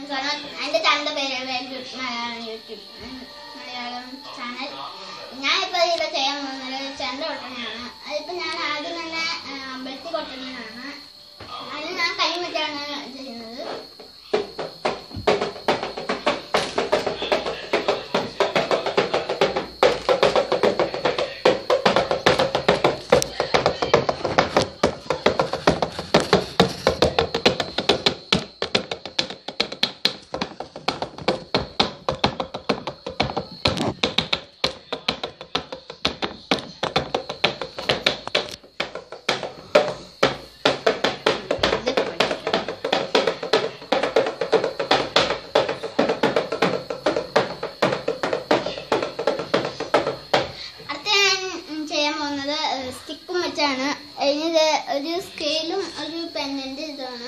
കാരണം എൻ്റെ ചാനലിൻ്റെ പേര് velvet Malayalam YouTube Malayalam channel ഞാനിപ്പോൾ ഇവിടെ ചെയ്യാൻ പോകുന്നത് ചെണ്ട കൊട്ടണയാണ് അതിപ്പോൾ ഞാൻ ആദ്യം തന്നെ ആ, അമ്പലത്തിൽ കൊട്ടണയാണ് അതിന് ഞാൻ കൈ വെച്ചാണ് ചെയ്യുന്നത് അടുത്ത ഞാൻ ഉം, ചെയ്യാൻ പോകുന്നത് സ്റ്റിക്കും വെച്ചാണ് അതിന് ഒരു സ്കെയിലും ഒരു പെന്നിൻ്റെ ഇതാണ്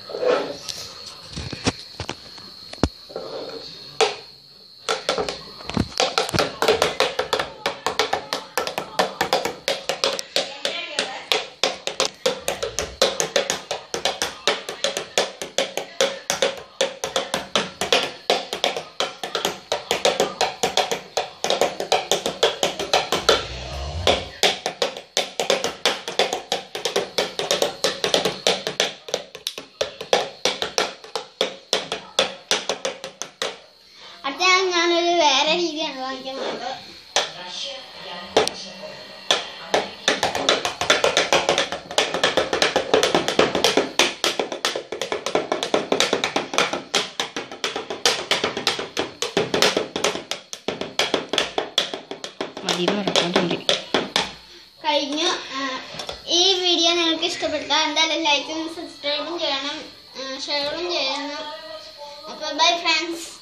അടുത്ത ഞാൻ ഞാനൊരു വേറെ രീതിയാണ് കാണിക്കാൻ പോകുന്നത് മതി പറഞ്ഞോണ്ടിരിക്കും കഴിഞ്ഞു ആ, ഈ വീഡിയോ നിങ്ങൾക്ക് ഇഷ്ടപ്പെട്ടാൽ എന്തായാലും ലൈക്കും സബ്സ്ക്രൈബും ചെയ്യണം ഷെയറും ചെയ്യണം അപ്പോൾ ബൈ ഫ്രണ്ട്സ്